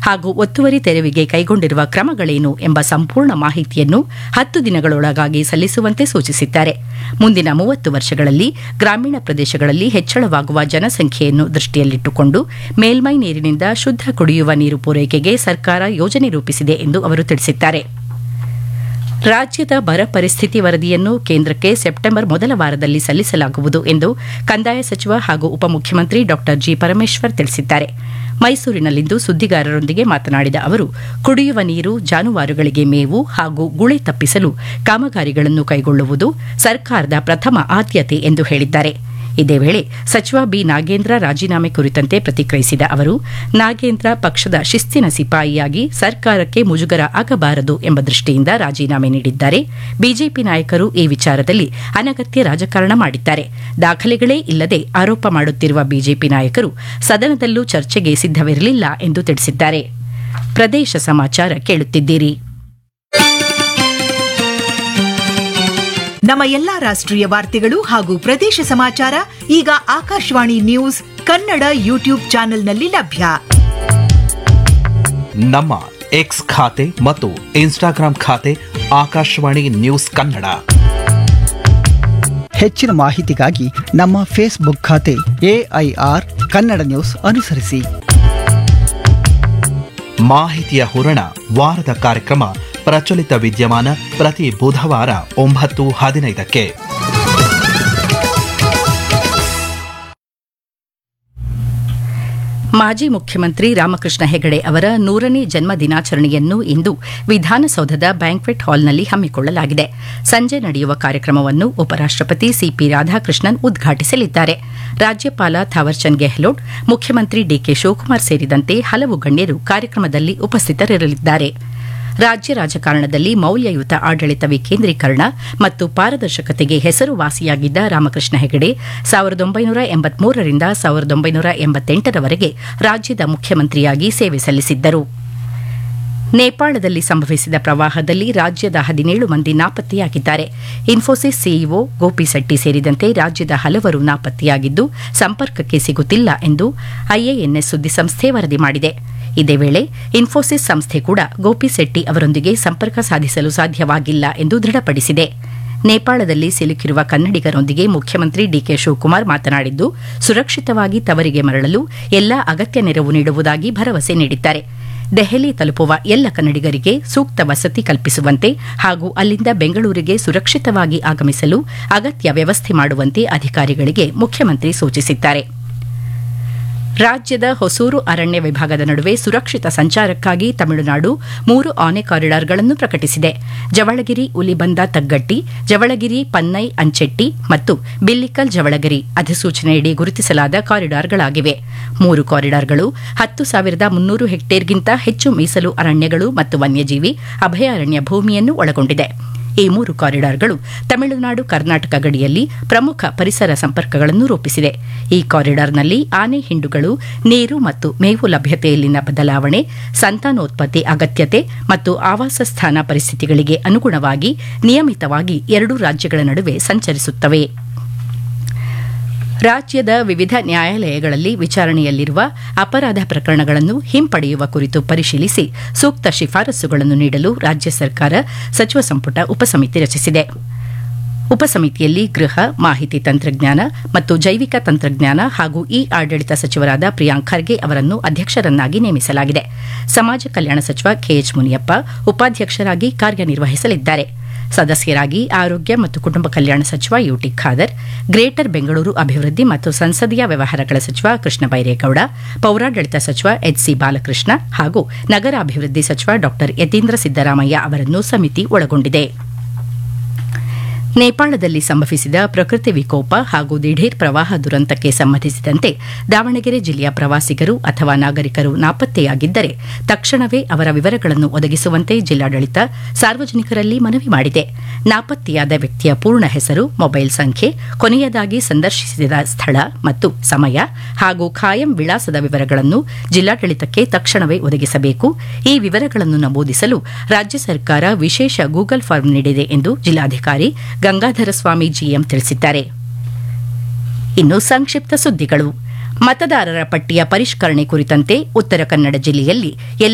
ಹಾಗೂ ಒತ್ತುವರಿ ತೆರವಿಗೆ ಕೈಗೊಂಡಿರುವ ಕ್ರಮಗಳೇನು ಎಂಬ ಸಂಪೂರ್ಣ ಮಾಹಿತಿಯನ್ನು ಹತ್ತು ದಿನಗಳೊಳಗಾಗಿ ಸಲ್ಲಿಸುವಂತೆ ಸೂಚಿಸಿದ್ದಾರೆ ಮುಂದಿನ ಮೂವತ್ತು ವರ್ಷಗಳಲ್ಲಿ ಗ್ರಾಮೀಣ ಪ್ರದೇಶಗಳಲ್ಲಿ ಹೆಚ್ಚಳವಾಗುವ ಜನಸಂಖ್ಯೆಯನ್ನು ದೃಷ್ಟಿಯಲ್ಲಿಟ್ಟುಕೊಂಡು ಮೇಲ್ಮೈ ನೀರಿನಿಂದ ಶುದ್ಧ ಕುಡಿಯುವ ನೀರು ಪೂರೈಕೆಗೆ ಸರ್ಕಾರ ಯೋಜನೆ ರೂಪಿಸಿದೆ ಎಂದು ಅವರು ತಿಳಿಸಿದ್ದಾರೆ ರಾಜ್ಯದ ಬರ ಪರಿಸ್ಥಿತಿ ವರದಿಯನ್ನು ಕೇಂದ್ರಕ್ಕೆ ಸೆಪ್ಟೆಂಬರ್ ಮೊದಲ ವಾರದಲ್ಲಿ ಸಲ್ಲಿಸಲಾಗುವುದು ಎಂದು ಕಂದಾಯ ಸಚಿವ ಹಾಗೂ ಉಪಮುಖ್ಯಮಂತ್ರಿ ಡಾ ಜಿ ಪರಮೇಶ್ವರ್ ತಿಳಿಸಿದ್ದಾರೆ ಮೈಸೂರಿನಲ್ಲಿಂದು ಸುದ್ದಿಗಾರರೊಂದಿಗೆ ಮಾತನಾಡಿದ ಅವರು ಕುಡಿಯುವ ನೀರು ಜಾನುವಾರುಗಳಿಗೆ ಮೇವು ಹಾಗೂ ಗುಳೆ ತಪ್ಪಿಸಲು ಕಾಮಗಾರಿಗಳನ್ನು ಕೈಗೊಳ್ಳುವುದು ಸರ್ಕಾರದ ಪ್ರಥಮ ಆದ್ಯತೆ ಎಂದು ಹೇಳಿದ್ದಾರೆ ಇದೇ ವೇಳೆ ಸಚಿವ ಬಿ ನಾಗೇಂದ್ರ ರಾಜೀನಾಮೆ ಕುರಿತಂತೆ ಪ್ರತಿಕ್ರಿಯಿಸಿದ ಅವರು ನಾಗೇಂದ್ರ ಪಕ್ಷದ ಶಿಸ್ತಿನ ಸಿಪಾಯಿಯಾಗಿ ಸರ್ಕಾರಕ್ಕೆ ಮುಜುಗರ ಆಗಬಾರದು ಎಂಬ ದೃಷ್ಟಿಯಿಂದ ರಾಜೀನಾಮೆ ನೀಡಿದ್ದಾರೆ ಬಿಜೆಪಿ ನಾಯಕರು ಈ ವಿಚಾರದಲ್ಲಿ ಅನಗತ್ಯ ರಾಜಕಾರಣ ಮಾಡಿದ್ದಾರೆ ದಾಖಲೆಗಳೇ ಇಲ್ಲದೆ ಆರೋಪ ಮಾಡುತ್ತಿರುವ ಬಿಜೆಪಿ ನಾಯಕರು ಸದನದಲ್ಲೂ ಚರ್ಚೆಗೆ ಸಿದ್ದವಿರಲಿಲ್ಲ ಎಂದು ತಿಳಿಸಿದ್ದಾರೆ ಪ್ರದೇಶ ಸಮಾಚಾರ ಕೇಳುತ್ತಿದ್ದೀರಿ ನಮ್ಮ ಎಲ್ಲಾ ರಾಷ್ಟ್ರೀಯ ವಾರ್ತೆಗಳು ಹಾಗೂ ಪ್ರದೇಶ ಸಮಾಚಾರ ಈಗ ಆಕಾಶವಾಣಿ ನ್ಯೂಸ್ ಕನ್ನಡ ಯೂಟ್ಯೂಬ್ ಚಾನೆಲ್ನಲ್ಲಿ ಲಭ್ಯ ನಮ್ಮ ಎಕ್ಸ್ ಖಾತೆ ಮತ್ತು ಇನ್ಸ್ಟಾಗ್ರಾಂ ಖಾತೆ ಆಕಾಶವಾಣಿ ನ್ಯೂಸ್ ಕನ್ನಡ ಹೆಚ್ಚಿನ ಮಾಹಿತಿಗಾಗಿ ನಮ್ಮ ಫೇಸ್ಬುಕ್ ಖಾತೆ ಎಐಆರ್ ಕನ್ನಡ ನ್ಯೂಸ್ ಅನುಸರಿಸಿ ಮಾಹಿತಿಯ ಹೂರಣ ವಾರದ ಕಾರ್ಯಕ್ರಮ ಪ್ರಚಲಿತ ವಿದ್ಯಮಾನ ಪ್ರತಿ ಬುಧವಾರ ಒಂಬತ್ತು ಹದಿನೈದಕ್ಕೆ ಮಾಜಿ ಮುಖ್ಯಮಂತ್ರಿ ರಾಮಕೃಷ್ಣ ಹೆಗಡೆ ಅವರ ನೂರನೇ ಜನ್ಮ ದಿನಾಚರಣೆಯನ್ನು ಇಂದು ವಿಧಾನಸೌಧದ ಬ್ಯಾಂಕ್ವೆಟ್ ಹಾಲ್ನಲ್ಲಿ ಹಮ್ಮಿಕೊಳ್ಳಲಾಗಿದೆ ಸಂಜೆ ನಡೆಯುವ ಕಾರ್ಯಕ್ರಮವನ್ನು ಉಪರಾಷ್ಟಪತಿ ಸಿಪಿ ರಾಧಾಕೃಷ್ಣನ್ ಉದ್ಘಾಟಿಸಲಿದ್ದಾರೆ ರಾಜ್ಯಪಾಲ ಥಾವರ್ಚಂದ್ ಗೆಹ್ಲೋಟ್ ಮುಖ್ಯಮಂತ್ರಿ ಡಿಕೆ ಶಿವಕುಮಾರ್ ಸೇರಿದಂತೆ ಹಲವು ಗಣ್ಯರು ಕಾರ್ಯಕ್ರಮದಲ್ಲಿ ಉಪಸ್ಥಿತರಿರಲಿದ್ದಾರೆ ರಾಜ್ಯ ರಾಜಕಾರಣದಲ್ಲಿ ಮೌಲ್ಯಯುತ ಆಡಳಿತ ವಿಕೇಂದ್ರೀಕರಣ ಮತ್ತು ಪಾರದರ್ಶಕತೆಗೆ ಹೆಸರುವಾಸಿಯಾಗಿದ್ದ ರಾಮಕೃಷ್ಣ ಹೆಗಡೆ ಸಾವಿರದ ಒಂಬೈನೂರ ಎಂಬತ್ಮೂರರಿಂದ ಸಾವಿರದ ಒಂಬೈನೂರ ಎಂಬತ್ತೆಂಟರವರೆಗೆ ರಾಜ್ಯದ ಮುಖ್ಯಮಂತ್ರಿಯಾಗಿ ಸೇವೆ ಸಲ್ಲಿಸಿದ್ದರು ನೇಪಾಳದಲ್ಲಿ ಸಂಭವಿಸಿದ ಪ್ರವಾಹದಲ್ಲಿ ರಾಜ್ಯದ ಹದಿನೇಳು ಮಂದಿ ನಾಪತ್ತೆಯಾಗಿದ್ದಾರೆ ಇನ್ಫೋಸಿಸ್ ಸಿಇಒ ಗೋಪಿಸೆಟ್ಟಿ ಸೇರಿದಂತೆ ರಾಜ್ಯದ ಹಲವರು ನಾಪತ್ತೆಯಾಗಿದ್ದು ಸಂಪರ್ಕಕ್ಕೆ ಸಿಗುತ್ತಿಲ್ಲ ಎಂದು ಐಎಎನ್ಎಸ್ ಸುದ್ದಿಸಂಸ್ಥೆ ವರದಿ ಮಾಡಿದೆ ಇದೇ ವೇಳೆ ಇನ್ಫೋಸಿಸ್ ಸಂಸ್ಥೆ ಕೂಡ ಗೋಪಿಸೆಟ್ಟಿ ಅವರೊಂದಿಗೆ ಸಂಪರ್ಕ ಸಾಧಿಸಲು ಸಾಧ್ಯವಾಗಿಲ್ಲ ಎಂದು ದೃಢಪಡಿಸಿದೆ ನೇಪಾಳದಲ್ಲಿ ಸಿಲುಕಿರುವ ಕನ್ನಡಿಗರೊಂದಿಗೆ ಮುಖ್ಯಮಂತ್ರಿ ಡಿಕೆ ಶಿವಕುಮಾರ್ ಮಾತನಾಡಿದ್ದು ಸುರಕ್ಷಿತವಾಗಿ ತವರಿಗೆ ಮರಳಲು ಎಲ್ಲಾ ಅಗತ್ಯ ನೆರವು ನೀಡುವುದಾಗಿ ಭರವಸೆ ನೀಡಿದ್ದಾರೆ ದೆಹಲಿ ತಲುಪುವ ಎಲ್ಲ ಕನ್ನಡಿಗರಿಗೆ ಸೂಕ್ತ ವಸತಿ ಕಲ್ಪಿಸುವಂತೆ ಹಾಗೂ ಅಲ್ಲಿಂದ ಬೆಂಗಳೂರಿಗೆ ಸುರಕ್ಷಿತವಾಗಿ ಆಗಮಿಸಲು ಅಗತ್ಯ ವ್ಯವಸ್ಥೆ ಮಾಡುವಂತೆ ಅಧಿಕಾರಿಗಳಿಗೆ ಮುಖ್ಯಮಂತ್ರಿ ಸೂಚಿಸಿದ್ದಾರೆ ರಾಜ್ಯದ ಹೊಸೂರು ಅರಣ್ಯ ವಿಭಾಗದ ನಡುವೆ ಸುರಕ್ಷಿತ ಸಂಚಾರಕ್ಕಾಗಿ ತಮಿಳುನಾಡು ಮೂರು ಆನೆ ಕಾರಿಡಾರ್ಗಳನ್ನು ಪ್ರಕಟಿಸಿದೆ ಜವಳಗಿರಿ ಉಲಿಬಂದ ತಗ್ಗಟ್ಟಿ ಜವಳಗಿರಿ ಪನ್ನೈ ಅಂಚೆಟ್ಟಿ ಮತ್ತು ಬಿಲ್ಲಿಕಲ್ ಜವಳಗಿರಿ ಅಧಿಸೂಚನೆಯಡಿ ಗುರುತಿಸಲಾದ ಕಾರಿಡಾರ್ಗಳಾಗಿವೆ ಮೂರು ಕಾರಿಡಾರ್ಗಳು ಹತ್ತು ಸಾವಿರದ ಮುನ್ನೂರು ಹೆಕ್ಟೇರ್ಗಿಂತ ಹೆಚ್ಚು ಮೀಸಲು ಅರಣ್ಯಗಳು ಮತ್ತು ವನ್ಯಜೀವಿ ಅಭಯಾರಣ್ಯ ಭೂಮಿಯನ್ನು ಒಳಗೊಂಡಿದೆ ಈ ಮೂರು ಕಾರಿಡಾರ್ಗಳು ತಮಿಳುನಾಡು ಕರ್ನಾಟಕ ಗಡಿಯಲ್ಲಿ ಪ್ರಮುಖ ಪರಿಸರ ಸಂಪರ್ಕಗಳನ್ನು ರೂಪಿಸಿದೆ ಈ ಕಾರಿಡಾರ್ನಲ್ಲಿ ಆನೆ ಹಿಂಡುಗಳು ನೀರು ಮತ್ತು ಮೇವು ಲಭ್ಯತೆಯಲ್ಲಿನ ಬದಲಾವಣೆ ಸಂತಾನೋತ್ಪತ್ತಿ ಅಗತ್ಯತೆ ಮತ್ತು ಆವಾಸ ಸ್ಥಾನ ಪರಿಸ್ಥಿತಿಗಳಿಗೆ ಅನುಗುಣವಾಗಿ ನಿಯಮಿತವಾಗಿ ಎರಡೂ ರಾಜ್ಯಗಳ ನಡುವೆ ಸಂಚರಿಸುತ್ತವೆ ರಾಜ್ಯದ ವಿವಿಧ ನ್ಯಾಯಾಲಯಗಳಲ್ಲಿ ವಿಚಾರಣೆಯಲ್ಲಿರುವ ಅಪರಾಧ ಪ್ರಕರಣಗಳನ್ನು ಹಿಂಪಡೆಯುವ ಕುರಿತು ಪರಿಶೀಲಿಸಿ ಸೂಕ್ತ ಶಿಫಾರಸುಗಳನ್ನು ನೀಡಲು ರಾಜ್ಯ ಸರ್ಕಾರ ಸಚಿವ ಸಂಪುಟ ಉಪಸಮಿತಿ ರಚಿಸಿದೆ ಉಪಸಮಿತಿಯಲ್ಲಿ ಗೃಹ ಮಾಹಿತಿ ತಂತ್ರಜ್ಞಾನ ಮತ್ತು ಜೈವಿಕ ತಂತ್ರಜ್ಞಾನ ಹಾಗೂ ಇ ಆಡಳಿತ ಸಚಿವರಾದ ಪ್ರಿಯಾಂಕ್ ಖರ್ಗೆ ಅವರನ್ನು ಅಧ್ಯಕ್ಷರನ್ನಾಗಿ ನೇಮಿಸಲಾಗಿದೆ ಸಮಾಜ ಕಲ್ಯಾಣ ಸಚಿವ ಕೆಎಚ್ ಮುನಿಯಪ್ಪ ಉಪಾಧ್ಯಕ್ಷರಾಗಿ ಕಾರ್ಯನಿರ್ವಹಿಸಲಿದ್ದಾರೆ ಸದಸ್ಯರಾಗಿ ಆರೋಗ್ಯ ಮತ್ತು ಕುಟುಂಬ ಕಲ್ಯಾಣ ಸಚಿವ ಯುಟಿ ಖಾದರ್ ಗ್ರೇಟರ್ ಬೆಂಗಳೂರು ಅಭಿವೃದ್ಧಿ ಮತ್ತು ಸಂಸದೀಯ ವ್ಯವಹಾರಗಳ ಸಚಿವ ಕೃಷ್ಣ ಬೈರೇಗೌಡ ಪೌರಾಡಳಿತ ಸಚಿವ ಎಚ್ಸಿ ಬಾಲಕೃಷ್ಣ ಹಾಗೂ ನಗರಾಭಿವೃದ್ಧಿ ಸಚಿವ ಡಾ ಯತೀಂದ್ರ ಸಿದ್ದರಾಮಯ್ಯ ಅವರನ್ನು ಸಮಿತಿ ಒಳಗೊಂಡಿದೆ ನೇಪಾಳದಲ್ಲಿ ಸಂಭವಿಸಿದ ಪ್ರಕೃತಿ ವಿಕೋಪ ಹಾಗೂ ದಿಢೀರ್ ಪ್ರವಾಹ ದುರಂತಕ್ಕೆ ಸಂಬಂಧಿಸಿದಂತೆ ದಾವಣಗೆರೆ ಜಿಲ್ಲೆಯ ಪ್ರವಾಸಿಗರು ಅಥವಾ ನಾಗರಿಕರು ನಾಪತ್ತೆಯಾಗಿದ್ದರೆ ತಕ್ಷಣವೇ ಅವರ ವಿವರಗಳನ್ನು ಒದಗಿಸುವಂತೆ ಜಿಲ್ಲಾಡಳಿತ ಸಾರ್ವಜನಿಕರಲ್ಲಿ ಮನವಿ ಮಾಡಿದೆ ನಾಪತ್ತೆಯಾದ ವ್ಯಕ್ತಿಯ ಪೂರ್ಣ ಹೆಸರು ಮೊಬೈಲ್ ಸಂಖ್ಯೆ ಕೊನೆಯದಾಗಿ ಸಂದರ್ಶಿಸಿದ ಸ್ಥಳ ಮತ್ತು ಸಮಯ ಹಾಗೂ ಖಾಯಂ ವಿಳಾಸದ ವಿವರಗಳನ್ನು ಜಿಲ್ಲಾಡಳಿತಕ್ಕೆ ತಕ್ಷಣವೇ ಒದಗಿಸಬೇಕು ಈ ವಿವರಗಳನ್ನು ನಮೂದಿಸಲು ರಾಜ್ಯ ಸರ್ಕಾರ ವಿಶೇಷ ಗೂಗಲ್ ಫಾರ್ಮ್ ನೀಡಿದೆ ಎಂದು ಜಿಲ್ಲಾಧಿಕಾರಿ ಗಂಗಾಧರ ಸ್ವಾಮಿ ಜಿಎಂ ತಿಳಿಸಿದ್ದಾರೆ ಇನ್ನು ಸಂಕ್ಷಿಪ್ತ ಸುದ್ದಿಗಳು ಮತದಾರರ ಪಟ್ಟಿಯ ಪರಿಷ್ಕರಣೆ ಕುರಿತಂತೆ ಉತ್ತರ ಕನ್ನಡ ಜಿಲ್ಲೆಯಲ್ಲಿ